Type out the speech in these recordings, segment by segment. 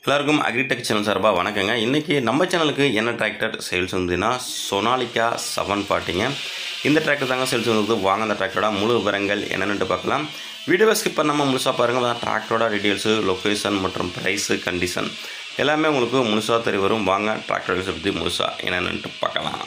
எல்லாருக்கும் agritech channel சார்பாக வணக்கங்க இன்றைக்கி நம்ம சேனலுக்கு என்ன டிராக்டர் சேல்ஸ் வந்துன்னா சொனாலிக்கா செவன் ஃபார்ட்டிங்க இந்த டிராக்டர் தாங்க சேல்ஸ் வந்தது வாங்க அந்த டிராக்டரோட முழு விவரங்கள் என்னென்னு பார்க்கலாம் வீடியோவை ஸ்கிப் பண்ணாமல் முழுசாக பாருங்கள் அதான் டிராக்டரோட டீட்டெயில்ஸு லொக்கேஷன் மற்றும் ப்ரைஸு கண்டிஷன் எல்லாமே உங்களுக்கு முழுசாக தெரிய வரும் வாங்க டிராக்டர் பற்றி முழுசாக என்னென்னு பார்க்கலாம்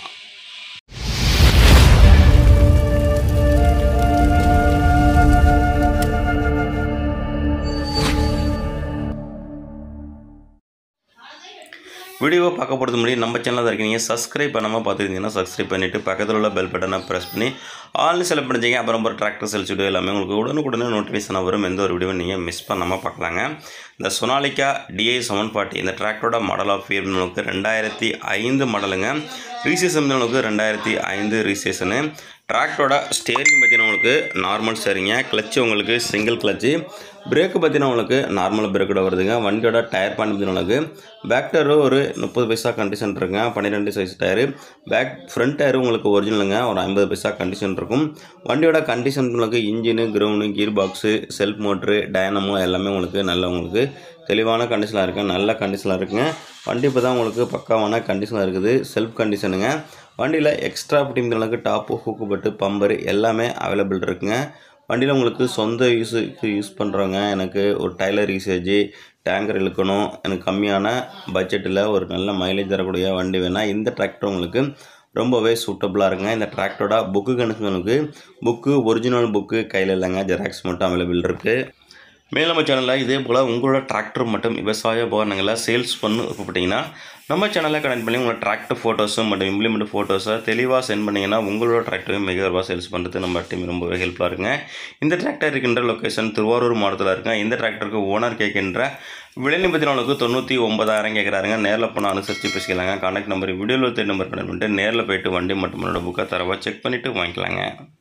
வீடியோவை பார்க்க போகிறது முன்னாடி நம்ம சேனலில் இருக்கீங்க சப்ஸ்கிரைப் பண்ணாமல் பார்த்துருந்தீங்கன்னா சப்ஸ்கிரைப் பண்ணிவிட்டு பக்கத்தில் உள்ள பெல் பட்டனை ப்ரெஸ் பண்ணி ஆல்னு செலக்ட் பண்ணிச்சிங்க அப்புறம் ஒரு டிராக்டர் செல்ஸ் வீடியோ எல்லாமே உங்களுக்கு உடனுக்குடனே நோட்டிஃபிகேஷனாக வரும் எந்த ஒரு வீடியோவும் நீங்கள் மிஸ் பண்ணாமல் பார்க்கலாங்க இந்த சொனாலிக்கா டிஐ செவன் ஃபார்ட்டி இந்த டிராக்டரோட மாடல் ஆஃப் இயர் நமக்கு ரெண்டாயிரத்தி ஐந்து மாடலுங்க ரீசேஷன் நமக்கு ரெண்டாயிரத்தி ஐந்து ரீசேஷனு டிராக்டரோட ஸ்டேரிங் பார்த்தீங்கன்னா உங்களுக்கு நார்மல் ஸ்டேரிங்க கிளச்சு உங்களுக்கு சிங்கிள் கிளச்சு பிரேக்கு பார்த்தீங்கன்னா உங்களுக்கு நார்மல் பிரேக்கோட வருதுங்க வண்டியோட டயர் பாயிண்ட் பார்த்தீங்கன்னா உங்களுக்கு பேக் டயரு ஒரு முப்பது பைசா கண்டிஷன் இருக்குங்க பன்னிரெண்டு size tyre back front tyre உங்களுக்கு ஒரிஜினலுங்க ஒரு ஐம்பது பைசா கண்டிஷன் இருக்கும் வண்டியோட கண்டிஷன் உங்களுக்கு engine ground gear box self motor dynamo எல்லாமே உங்களுக்கு நல்ல உங்களுக்கு தெளிவான கண்டிஷனாக இருக்குது நல்ல கண்டிஷனாக இருக்குங்க வண்டி இப்போ தான் உங்களுக்கு பக்காவான கண்டிஷனாக இருக்குது செல்ஃப் கண்டிஷனுங்க வண்டியில் எக்ஸ்ட்ரா ஃபிட்டிங் அளவுக்கு டாப்பு ஹூக்கு பட்டு பம்பர் எல்லாமே அவைலபிள் இருக்குங்க வண்டியில் உங்களுக்கு சொந்த யூஸுக்கு யூஸ் பண்ணுறவங்க எனக்கு ஒரு டைலர் யூசேஜ் டேங்கர் இழுக்கணும் எனக்கு கம்மியான பட்ஜெட்டில் ஒரு நல்ல மைலேஜ் தரக்கூடிய வண்டி வேணால் இந்த டிராக்டர் உங்களுக்கு ரொம்பவே சூட்டபுளாக இருக்குங்க இந்த டிராக்டரோட புக்கு கணக்கு புக்கு ஒரிஜினல் புக்கு கையில் இல்லைங்க ஜெராக்ஸ் மட்டும் அவைலபிள் இருக்குது மேலும் நம்ம சேனலில் இதே போல் உங்களோட டிராக்டர் மற்றும் விவசாய உபகரணங்களை சேல்ஸ் பண்ணு விருப்பப்பட்டீங்கன்னா நம்ம சேனலில் கனெக்ட் பண்ணி உங்களோட டிராக்டர் ஃபோட்டோஸும் மற்றும் இம்ப்ளிமெண்ட் ஃபோட்டோஸை தெளிவாக சென்ட் பண்ணிங்கன்னா உங்களோட டிராக்டரையும் மிக விரைவாக சேல்ஸ் பண்ணுறது நம்ம டீம் ரொம்பவே ஹெல்ப்ஃபுல்லாக இருக்குங்க இந்த டிராக்டர் இருக்கின்ற லொக்கேஷன் திருவாரூர் மாவட்டத்தில் இருக்குங்க இந்த டிராக்டருக்கு ஓனர் கேட்கின்ற விலை நிபந்தனைகளுக்கு தொண்ணூற்றி ஒன்பதாயிரம் கேட்குறாருங்க நேரில் போனால் அனுசரித்து பேசிக்கலாங்க கான்டாக்ட் நம்பர் வீடியோவில் தேடி நம்பர் கனெக்ட் பண்ணிட்டு நேரில் போயிட்டு வண்டி மற்றும் புக்கை தரவா செக் பண்ணிவிட்டு வாங்கிக்கலாங்க